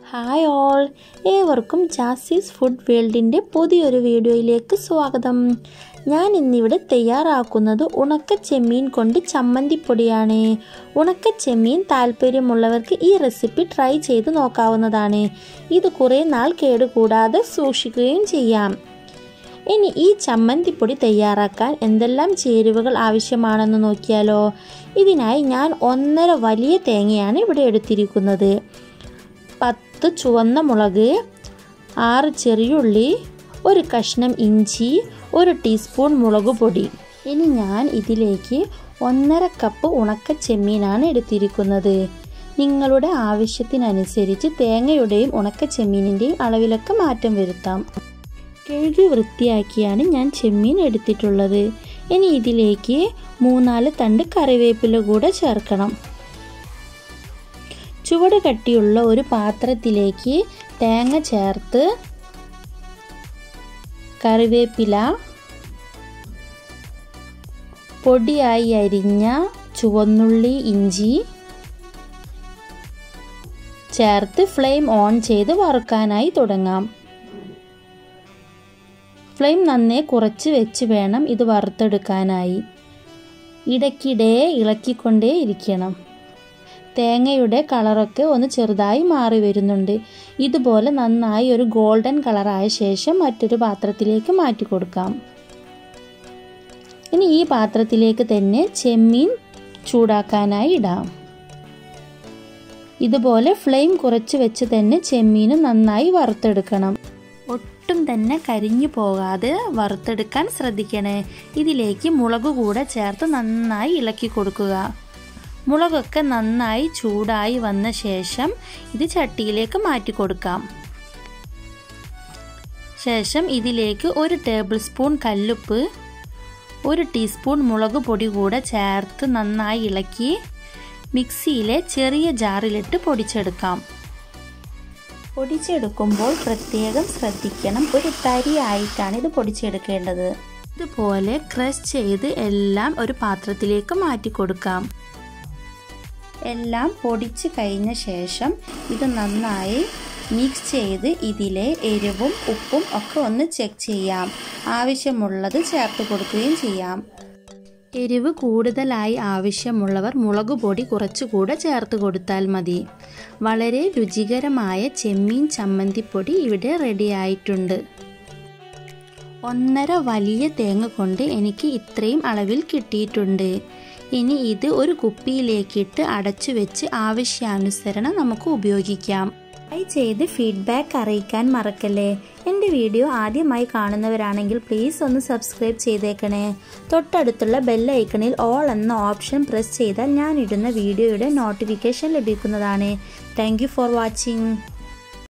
hi all ഏവർക്കും ജാസീസ് food വേൾഡിൻ്റെ പുതിയൊരു വീഡിയോയിലേക്ക് സ്വാഗതം ഞാൻ ഇന്നിവിടെ തയ്യാറാക്കുന്നത് ഉണക്ക ചെമ്മീൻ കൊണ്ട് ചമ്മന്തിപ്പൊടിയാണ് ഉണക്ക ചെമ്മീൻ താല്പര്യമുള്ളവർക്ക് ഈ റെസിപ്പി ട്രൈ ചെയ്ത് നോക്കാവുന്നതാണ് ഇത് കുറേ നാൾ കേടുകൂടാതെ സൂക്ഷിക്കുകയും ചെയ്യാം ഇനി ഈ ചമ്മന്തിപ്പൊടി തയ്യാറാക്കാൻ എന്തെല്ലാം ചേരുവകൾ ആവശ്യമാണെന്ന് നോക്കിയാലോ ഇതിനായി ഞാൻ ഒന്നര വലിയ തേങ്ങയാണ് ഇവിടെ എടുത്തിരിക്കുന്നത് പത്ത് ചുവന്ന മുളക് ആറ് ചെറിയുള്ളി ഒരു കഷ്ണം ഇഞ്ചി ഒരു ടീസ്പൂൺ മുളക് പൊടി ഇനി ഞാൻ ഇതിലേക്ക് ഒന്നര കപ്പ് ഉണക്ക ചെമ്മീനാണ് എടുത്തിരിക്കുന്നത് നിങ്ങളുടെ ആവശ്യത്തിനനുസരിച്ച് തേങ്ങയുടെയും ഉണക്ക ചെമ്മീനിൻ്റെയും അളവിലൊക്കെ മാറ്റം വരുത്താം കഴുകി വൃത്തിയാക്കിയാണ് ഞാൻ ചെമ്മീൻ എടുത്തിട്ടുള്ളത് ഇനി ഇതിലേക്ക് മൂന്നാല് തണ്ട് കറിവേപ്പില കൂടെ ചേർക്കണം ചുവട് കട്ടിയുള്ള ഒരു പാത്രത്തിലേക്ക് തേങ്ങ ചേർത്ത് കറിവേപ്പില പൊടിയായി അരിഞ്ഞ ചുവന്നുള്ളി ഇഞ്ചി ചേർത്ത് ഫ്ലെയിം ഓൺ ചെയ്ത് വറുക്കാനായി തുടങ്ങാം ഫ്ലെയിം നന്നേ കുറച്ച് വെച്ച് വേണം ഇത് വറുത്തെടുക്കാനായി ഇടയ്ക്കിടെ ഇളക്കിക്കൊണ്ടേ ഇരിക്കണം തേങ്ങയുടെ കളറൊക്കെ ഒന്ന് ചെറുതായി മാറി വരുന്നുണ്ട് ഇതുപോലെ നന്നായി ഒരു ഗോൾഡൻ കളറായ ശേഷം മറ്റൊരു പാത്രത്തിലേക്ക് മാറ്റി കൊടുക്കാം ഇനി ഈ പാത്രത്തിലേക്ക് തന്നെ ചെമ്മീൻ ചൂടാക്കാനായി ഇടാം ഇതുപോലെ ഫ്ലെയിം കുറച്ച് വെച്ച് തന്നെ ചെമ്മീൻ നന്നായി വറുത്തെടുക്കണം ഒട്ടും തന്നെ കരിഞ്ഞു പോകാതെ വറുത്തെടുക്കാൻ ശ്രദ്ധിക്കണേ ഇതിലേക്ക് മുളക് കൂടെ ചേർത്ത് നന്നായി ഇളക്കി കൊടുക്കുക മുളകൊക്കെ നന്നായി ചൂടായി വന്ന ശേഷം ഇത് ചട്ടിയിലേക്ക് മാറ്റി കൊടുക്കാം ശേഷം ഇതിലേക്ക് ഒരു ടേബിൾ സ്പൂൺ കല്ലുപ്പ് ഒരു ടീസ്പൂൺ മുളക് പൊടി കൂടെ ചേർത്ത് നന്നായി ഇളക്കി മിക്സിയിലെ ചെറിയ ജാറിലിട്ട് പൊടിച്ചെടുക്കാം പൊടിച്ചെടുക്കുമ്പോൾ പ്രത്യേകം ശ്രദ്ധിക്കണം ഒരു തരി ആയിട്ടാണ് ഇത് പൊടിച്ചെടുക്കേണ്ടത് ഇതുപോലെ ക്രഷ് ചെയ്ത് എല്ലാം ഒരു പാത്രത്തിലേക്ക് മാറ്റി കൊടുക്കാം എല്ലാം പൊടിച്ച് കഴിഞ്ഞ ശേഷം ഇത് നന്നായി മിക്സ് ചെയ്ത് ഇതിലെ എരിവും ഉപ്പും ഒക്കെ ഒന്ന് ചെക്ക് ചെയ്യാം ആവശ്യമുള്ളത് ചേർത്ത് കൊടുക്കുകയും ചെയ്യാം എരിവ് കൂടുതലായി ആവശ്യമുള്ളവർ മുളക് പൊടി കുറച്ചുകൂടെ ചേർത്ത് കൊടുത്താൽ മതി വളരെ രുചികരമായ ചെമ്മീൻ ചമ്മന്തിപ്പൊടി ഇവിടെ റെഡി ആയിട്ടുണ്ട് ഒന്നര വലിയ തേങ്ങ കൊണ്ട് എനിക്ക് ഇത്രയും അളവിൽ കിട്ടിയിട്ടുണ്ട് ഇനി ഇത് ഒരു കുപ്പിയിലേക്കിട്ട് അടച്ചു വെച്ച് ആവശ്യാനുസരണം നമുക്ക് ഉപയോഗിക്കാം ട്രൈ ചെയ്ത് ഫീഡ്ബാക്ക് അറിയിക്കാൻ മറക്കല്ലേ എൻ്റെ വീഡിയോ ആദ്യമായി കാണുന്നവരാണെങ്കിൽ പ്ലീസ് ഒന്ന് സബ്സ്ക്രൈബ് ചെയ്തേക്കണേ തൊട്ടടുത്തുള്ള ബെൽ ഐക്കണിൽ ഓൾ എന്ന ഓപ്ഷൻ പ്രസ് ചെയ്താൽ ഞാൻ ഇടുന്ന വീഡിയോയുടെ നോട്ടിഫിക്കേഷൻ ലഭിക്കുന്നതാണ് താങ്ക് ഫോർ വാച്ചിങ്